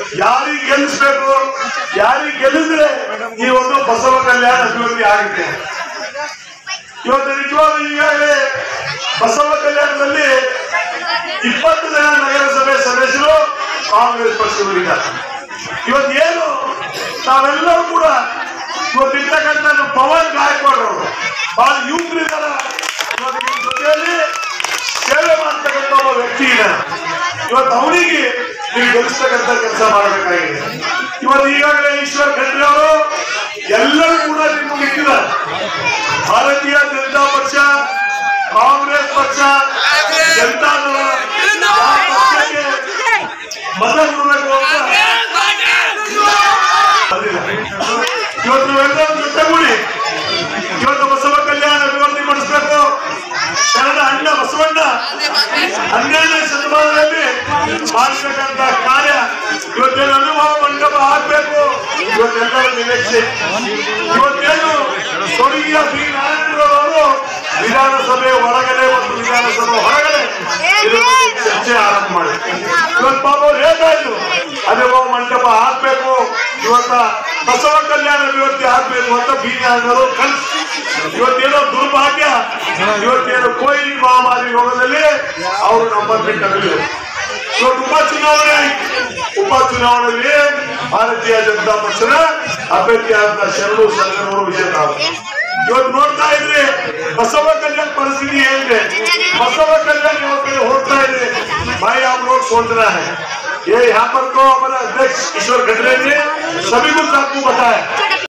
ಯಾರಿಗೆ ಗೆಲ್ಲಿಸ್ಬೇಕು ಯಾರಿಗೆ ಗೆಲ್ಲಿದ್ರೆ ಈ ಒಂದು ಬಸವ ಕಲ್ಯಾಣ ಅಭಿವೃದ್ಧಿ ಆಗುತ್ತೆ ಇವತ್ತು ನಿಜವಾಗ್ಲೂ ಈಗಾಗಲೇ ಬಸವ ಕಲ್ಯಾಣದಲ್ಲಿ ಇಪ್ಪತ್ತು ಜನ ನಗರಸಭೆ ಸದಸ್ಯರು ಕಾಂಗ್ರೆಸ್ ಪಕ್ಷದವರಿದ್ದಾರೆ ಇವತ್ತು ಏನು ನಾವೆಲ್ಲರೂ ಕೂಡ ಇವತ್ತಿರ್ತಕ್ಕಂಥ ನಮ್ಮ ಪವನ್ ಗಾಯಕ್ವಾಡ್ ಅವರು ಬಹಳ ಯುವಕರಿದ್ದಾರ ಇವತ್ತು ನಿಮ್ಮ ಜೊತೆಯಲ್ಲಿ ಸೇವೆ ಮಾಡ್ತಕ್ಕಂಥ ಒಬ್ಬ ವ್ಯಕ್ತಿ ಇದ್ದಾರೆ ಇವತ್ತು ಅವರಿಗೆ ನೀವು ಗೆಲ್ಲಿಸ್ತಕ್ಕಂಥ ಕೆಲಸ ಮಾಡಬೇಕಾಗಿದೆ ಇವತ್ತು ಈಗಾಗಲೇ ಈಶ್ವರ್ ಖಂಡ್ರೆ ಅವರು ಎಲ್ಲರೂ ಕೂಡ ನಿಮಗೆ ಇಟ್ಟಿದ್ದಾರೆ ಭಾರತೀಯ ಜನತಾ ಪಕ್ಷ ಕಾಂಗ್ರೆಸ್ ಪಕ್ಷ ಜನತಾದಳ ಯಾವ ಪಕ್ಷಕ್ಕೆ ಮತ ಕೊಡಬೇಕು ಅಂತ ಬಂದಿಲ್ಲ. ಇವತ್ತು ನಾವೆಲ್ಲರೂ ಜೊತೆಗೂಡಿ ಇವತ್ತು ಬಸವ ಕಲ್ಯಾಣ ಅಭಿವೃದ್ಧಿ ಪಡಿಸಬೇಕು ಕನ್ನಡ ಅಣ್ಣ ಬಸವಣ್ಣ ಹನ್ನೆರಡನೇ ಶತಮಾನದಲ್ಲಿ ಮಾಡಬೇಕಂತ ಕಾರ್ಯ ಇವತ್ತೇನು ಅನುಭವ ಮಂಟಪ ಆಗ್ಬೇಕು ಇವತ್ತೆಲ್ಲರ ನಿರೀಕ್ಷೆ ಇವತ್ತೇನು ಕೊಡಗಿಯ ಬಿ ನಾರಾಯಣರಾವ್ ಅವರು ವಿಧಾನಸಭೆ ಒಳಗಡೆ ಮತ್ತು ವಿಧಾನಸಭೆ ಹೊರಗಡೆ ಇದ್ರ ಬಗ್ಗೆ ಚರ್ಚೆ ಆರಂಭ ಮಾಡಿ ಇವತ್ತು ಪಾಪ ಅವ್ರು ಹೇಳ್ತಾ ಇದ್ರು ಅನುಭವ ಮಂಟಪ ಹಾಕ್ಬೇಕು ಇವತ್ತ ಬಸವ ಕಲ್ಯಾಣ ಅಭಿವೃದ್ಧಿ ಆಗ್ಬೇಕು ಅಂತ ಬಿ ನಾರಾಯಣರು ಕನಸು ಇವತ್ತೇನೋ ದುರ್ಭಾಗ್ಯ ಇವತ್ತೇನು ಕೋವಿಡ್ ಮಹಾಮಾರಿ ರೋಗದಲ್ಲಿ ಅವರು ನಮ್ಮ ಬಿಟ್ಟರು ಇವತ್ತು ಉಪಚುನಾವಣೆ ಉಪಚುನಾವಣೆಯಲ್ಲಿ ಭಾರತೀಯ ಜನತಾ ಪಕ್ಷದ ಅಭ್ಯರ್ಥಿಯಾದ ಶರಣು ಸಂಗನವರು ವಿಜೇತ ಆದ್ರು. ಇವತ್ತು ನೋಡ್ತಾ ಇದ್ರಿ ಬಸವ ಕಲ್ಯಾಣ ಪರಿಸ್ಥಿತಿ ಏನಿದೆ बसव कल्याण यहाँ पे होता है भाई आप लोग सोच रहे हैं ये यहाँ पर को हमारे अध्यक्ष ईश्वर खड़रे ने सभी कुछ आपको बताया